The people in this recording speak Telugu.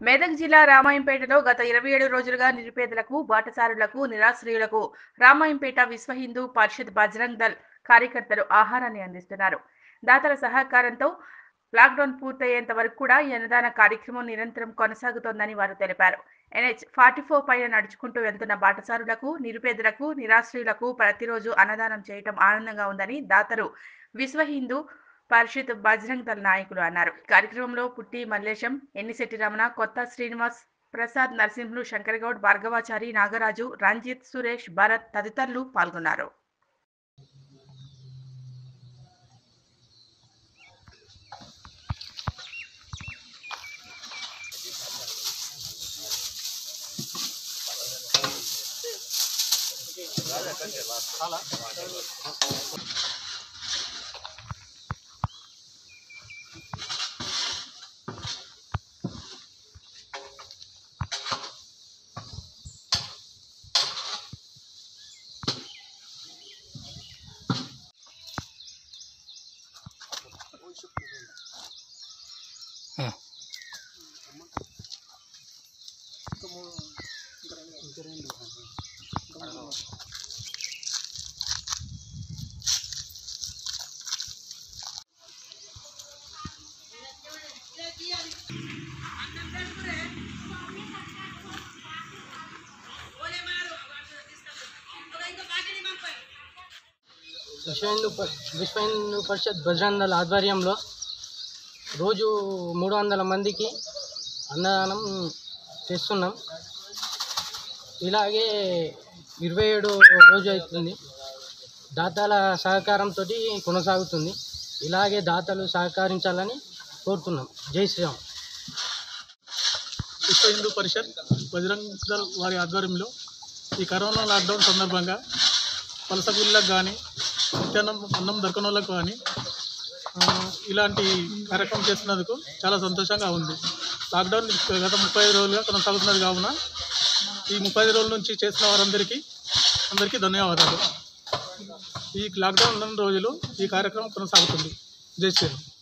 మెదక్ జిల్లా రామాయంపేటలో గత ఇరవై ఏడు రోజులుగా నిరుపేదలకు బాటసారులకు నిరాశ్రయులకు రామాయంపేట విశ్వ హిందూ పరిషత్ బజరంగ్ దళ్ కార్యకర్తలు ఆహారాన్ని అందిస్తున్నారు దాతల సహకారంతో లాక్డౌన్ పూర్తయ్యేంత వరకు కూడా ఈ అన్నదాన కార్యక్రమం నిరంతరం కొనసాగుతోందని వారు తెలిపారు ఎన్హెచ్ ఫార్టీ ఫోర్ పైన నడుచుకుంటూ వెళ్తున్న బాటసారులకు నిరుపేదలకు నిరాశ్రయులకు ప్రతిరోజు అన్నదానం చేయటం ఆనందంగా ఉందని దాతలు విశ్వ హిందూ పరిషత్ బజరంగ్ దళ నాయకులు అన్నారు కార్యక్రమంలో పుట్టి మల్లేశం ఎన్నిశెట్టి రమణ కొత్త శ్రీనివాస్ ప్రసాద్ నరసింహులు శంకరగౌడ్ భార్గవాచారి నాగరాజు రంజిత్ సురేష్ భరత్ తదితరులు పాల్గొన్నారు విశ్వ హిందూ ప- విశ్వ హిందూ పరిషత్ బజరంగ దళ ఆధ్వర్యంలో రోజు మూడు వందల మందికి అన్నదానం చేస్తున్నాం ఇలాగే ఇరవై ఏడు రోజు అవుతుంది దాతల సహకారంతో కొనసాగుతుంది ఇలాగే దాతలు సహకరించాలని కోరుతున్నాం జై శ్రీరామ్ విశ్వ హిందూ పరిషత్ బజరంగ్ దళ్ వారి ఆధ్వర్యంలో ఈ కరోనా లాక్డౌన్ సందర్భంగా వలస కూలీలకు కానీ నిత్యాన్నం అన్నం దొరకని వాళ్ళకు కానీ ఆ, ఇలాంటి కార్యక్రమం చేస్తున్నందుకు చాలా సంతోషంగా ఉంది లాక్డౌన్ గత ముప్పై ఐదు రోజులుగా కొనసాగుతున్నది కావున ఈ ముప్పై ఐదు రోజుల నుంచి చేసిన వారందరికీ అందరికీ ధన్యవాదాలు ఈ లాక్డౌన్ ఉన్న రోజులు ఈ కార్యక్రమం కొనసాగుతుంది జై శ్రీరామ్